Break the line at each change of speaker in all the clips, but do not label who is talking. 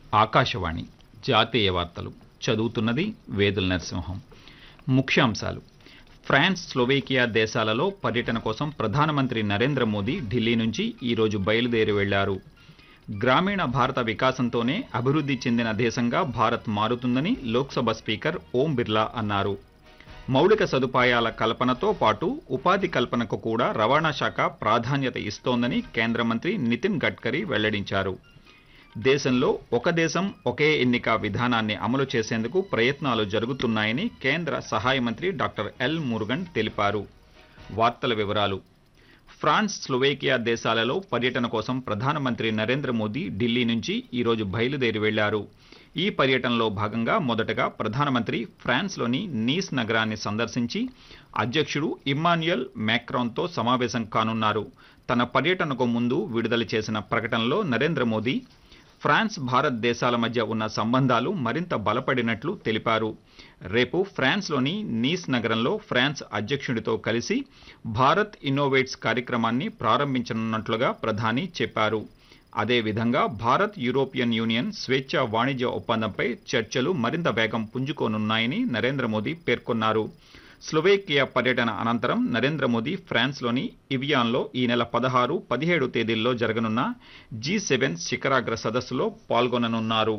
ఆకాశవాణి జాతీయ వార్తలు చదువుతున్నది వేదుల నరసింహం ముఖ్యాంశాలు ఫ్రాన్స్ స్లోవేకియా దేశాలలో పర్యటన కోసం ప్రధానమంత్రి నరేంద్ర మోదీ ఢిల్లీ నుంచి ఈరోజు బయలుదేరి వెళ్లారు గ్రామీణ భారత వికాసంతోనే అభివృద్ధి చెందిన దేశంగా భారత్ మారుతుందని లోక్సభ స్పీకర్ ఓం బిర్లా అన్నారు మౌలిక సదుపాయాల కల్పనతో పాటు ఉపాధి కల్పనకు కూడా రవాణా శాఖ ప్రాధాన్యత ఇస్తోందని కేంద్ర మంత్రి నితిన్ గడ్కరీ వెల్లడించారు దేశంలో ఒక దేశం ఒకే ఎన్నిక విధానాన్ని అమలు చేసేందుకు ప్రయత్నాలు జరుగుతున్నాయని కేంద్ర సహాయ మంత్రి డాక్టర్ ఎల్ మురుగన్ తెలిపారు వార్తల వివరాలు ఫ్రాన్స్ స్లోవేకియా దేశాలలో పర్యటన కోసం ప్రధానమంత్రి నరేంద్ర మోదీ ఢిల్లీ నుంచి ఈరోజు బయలుదేరి వెళ్లారు ఈ పర్యటనలో భాగంగా మొదటగా ప్రధానమంత్రి ఫ్రాన్స్లోని నీస్ నగరాన్ని సందర్శించి అధ్యక్షుడు ఇమ్మాన్యుయల్ మ్యాక్రాన్తో సమావేశం కానున్నారు తన పర్యటనకు ముందు విడుదల చేసిన ప్రకటనలో నరేంద్ర మోదీ ఫ్రాన్స్ భారత్ దేశాల మధ్య ఉన్న సంబంధాలు మరింత బలపడినట్లు తెలిపారు రేపు ఫ్రాన్స్లోని నీస్ నగరంలో ఫ్రాన్స్ అధ్యక్షుడితో కలిసి భారత్ ఇన్నోవేట్స్ కార్యక్రమాన్ని ప్రారంభించనున్నట్లుగా ప్రధాని చెప్పారు అదేవిధంగా భారత్ యూరోపియన్ యూనియన్ స్వేచ్ఛ వాణిజ్య ఒప్పందంపై చర్చలు మరింత వేగం పుంజుకోనున్నాయని నరేంద్ర మోదీ పేర్కొన్నారు స్లోవేకియా పర్యటన అనంతరం నరేంద్ర మోదీ ఫ్రాన్స్లోని ఇవియాన్లో ఈ నెల పదహారు పదిహేడు తేదీల్లో జరగనున్న జీ సెవెన్ శిఖరాగ్ర సదస్సులో పాల్గొననున్నారు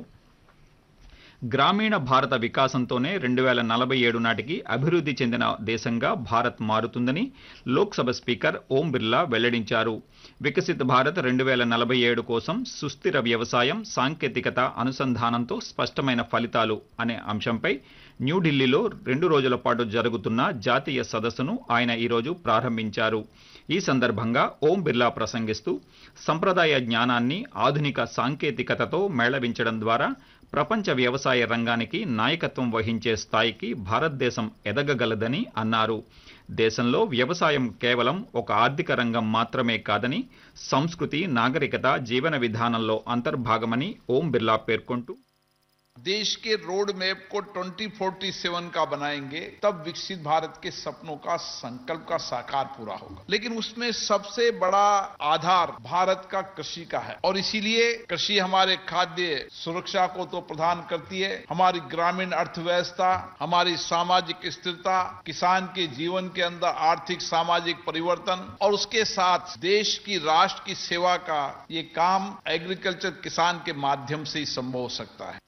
గ్రామీణ భారత వికాసంతోనే రెండు వేల నలభై ఏడు నాటికి అభివృద్ధి చెందిన దేశంగా భారత్ మారుతుందని లోక్సభ స్పీకర్ ఓం బిర్లా వెల్లడించారు వికసిత్ భారత్ రెండు వేల నలభై ఏడు కోసం సుస్థిర వ్యవసాయం సాంకేతికత అనుసంధానంతో స్పష్టమైన ఫలితాలు అనే అంశంపై న్యూఢిల్లీలో రెండు రోజుల పాటు జరుగుతున్న జాతీయ సదస్సును ఆయన ఈరోజు ప్రారంభించారు ఈ సందర్భంగా ఓం బిర్లా ప్రసంగిస్తూ సంప్రదాయ జ్ఞానాన్ని ఆధునిక సాంకేతికతతో మేళవించడం ద్వారా ప్రపంచ వ్యవసాయ రంగానికి నాయకత్వం వహించే స్థాయికి భారతదేశం ఎదగగలదని అన్నారు దేశంలో వ్యవసాయం కేవలం ఒక ఆర్థిక రంగం మాత్రమే కాదని సంస్కృతి నాగరికత జీవన విధానంలో అంతర్భాగమని ఓం బిర్లా పేర్కొంటూ
देश के रोड मैप को 2047 का बनाएंगे तब विकसित भारत के सपनों का संकल्प का साकार पूरा होगा लेकिन उसमें सबसे बड़ा आधार भारत का कृषि का है और इसीलिए कृषि हमारे खाद्य सुरक्षा को तो प्रदान करती है हमारी ग्रामीण अर्थव्यवस्था हमारी सामाजिक स्थिरता किसान के जीवन के अंदर आर्थिक सामाजिक परिवर्तन और उसके साथ देश की राष्ट्र की सेवा का ये काम एग्रीकल्चर किसान के माध्यम से ही संभव हो सकता है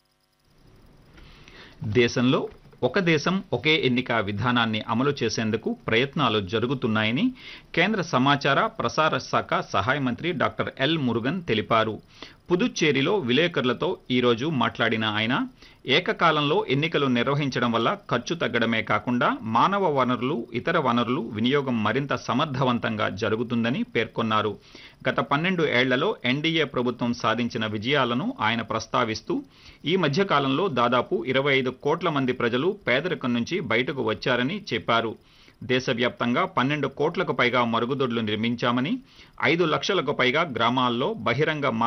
దేశంలో ఒక దేశం ఒకే ఎన్నిక విధానాన్ని అమలు చేసేందుకు ప్రయత్నాలు జరుగుతున్నాయని కేంద్ర సమాచార ప్రసార శాఖ సహాయ మంత్రి డాక్టర్ ఎల్ మురుగన్ తెలిపారు పుదుచ్చేరిలో విలేకరులతో ఈరోజు మాట్లాడిన ఆయన ఏకకాలంలో ఎన్నికలు నిర్వహించడం వల్ల ఖర్చు తగ్గడమే కాకుండా మానవ వనరులు ఇతర వనరులు వినియోగం మరింత సమర్థవంతంగా జరుగుతుందని పేర్కొన్నారు గత పన్నెండు ఏళ్లలో ఎన్డీఏ ప్రభుత్వం సాధించిన విజయాలను ఆయన ప్రస్తావిస్తూ ఈ మధ్య కాలంలో దాదాపు ఇరవై ఐదు కోట్ల మంది ప్రజలు పేదరికం నుంచి బయటకు వచ్చారని చెప్పారు దేశవ్యాప్తంగా పన్నెండు కోట్లకు పైగా మరుగుదొడ్లు నిర్మించామని ఐదు లక్షలకు పైగా గ్రామాల్లో బహిరంగ